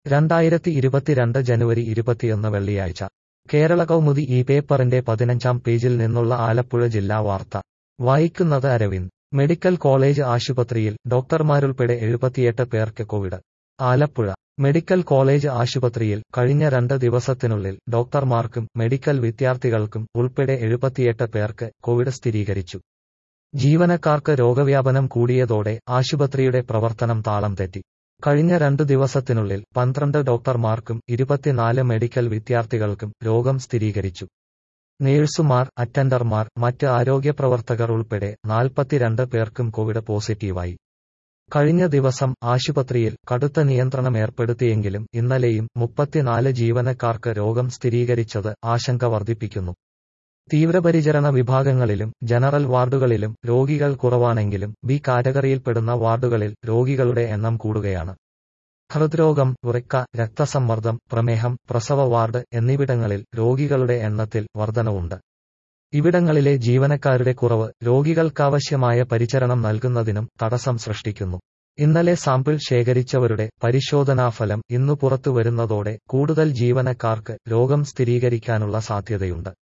രണ്ടായിരത്തി ഇരുപത്തിരണ്ട് ജനുവരി ഇരുപത്തിയൊന്ന് വെള്ളിയാഴ്ച കേരള കൗമുദി ഈ പേപ്പറിന്റെ പതിനഞ്ചാം പേജിൽ നിന്നുള്ള ആലപ്പുഴ ജില്ലാ വാർത്ത വായിക്കുന്നത് അരവിന്ദ് മെഡിക്കൽ കോളേജ് ആശുപത്രിയിൽ ഡോക്ടർമാരുൾപ്പെടെ എഴുപത്തിയെട്ട് പേർക്ക് കോവിഡ് ആലപ്പുഴ മെഡിക്കൽ കോളേജ് ആശുപത്രിയിൽ കഴിഞ്ഞ രണ്ട് ദിവസത്തിനുള്ളിൽ ഡോക്ടർമാർക്കും മെഡിക്കൽ വിദ്യാർത്ഥികൾക്കും ഉൾപ്പെടെ എഴുപത്തിയെട്ട് പേർക്ക് കോവിഡ് സ്ഥിരീകരിച്ചു ജീവനക്കാർക്ക് രോഗവ്യാപനം കൂടിയതോടെ ആശുപത്രിയുടെ പ്രവർത്തനം താളം തെറ്റി കഴിഞ്ഞ രണ്ടു ദിവസത്തിനുള്ളിൽ പന്ത്രണ്ട് ഡോക്ടർമാർക്കും ഇരുപത്തിനാല് മെഡിക്കൽ വിദ്യാർത്ഥികൾക്കും രോഗം സ്ഥിരീകരിച്ചു നേഴ്സുമാർ അറ്റൻഡർമാർ മറ്റ് ആരോഗ്യപ്രവർത്തകർ ഉൾപ്പെടെ നാൽപ്പത്തിരണ്ട് പേർക്കും കോവിഡ് പോസിറ്റീവായി കഴിഞ്ഞ ദിവസം ആശുപത്രിയിൽ കടുത്ത നിയന്ത്രണം ഏർപ്പെടുത്തിയെങ്കിലും ഇന്നലെയും മുപ്പത്തിനാല് ജീവനക്കാർക്ക് രോഗം സ്ഥിരീകരിച്ചത് ആശങ്ക വർദ്ധിപ്പിക്കുന്നു തീവ്രപരിചരണ വിഭാഗങ്ങളിലും ജനറൽ വാർഡുകളിലും രോഗികൾ കുറവാണെങ്കിലും ബി കാറ്റഗറിയിൽപ്പെടുന്ന വാർഡുകളിൽ രോഗികളുടെ എണ്ണം കൂടുകയാണ് ഹൃദ്രോഗം ഉറക്ക രക്തസമ്മർദ്ദം പ്രമേഹം പ്രസവ വാർഡ് എന്നിവിടങ്ങളിൽ രോഗികളുടെ എണ്ണത്തിൽ വർധനവുണ്ട് ഇവിടങ്ങളിലെ ജീവനക്കാരുടെ കുറവ് രോഗികൾക്കാവശ്യമായ പരിചരണം നൽകുന്നതിനും തടസ്സം സൃഷ്ടിക്കുന്നു ഇന്നലെ സാമ്പിൾ ശേഖരിച്ചവരുടെ പരിശോധനാഫലം ഇന്നു പുറത്തുവരുന്നതോടെ കൂടുതൽ ജീവനക്കാർക്ക് രോഗം സ്ഥിരീകരിക്കാനുള്ള സാധ്യതയുണ്ട്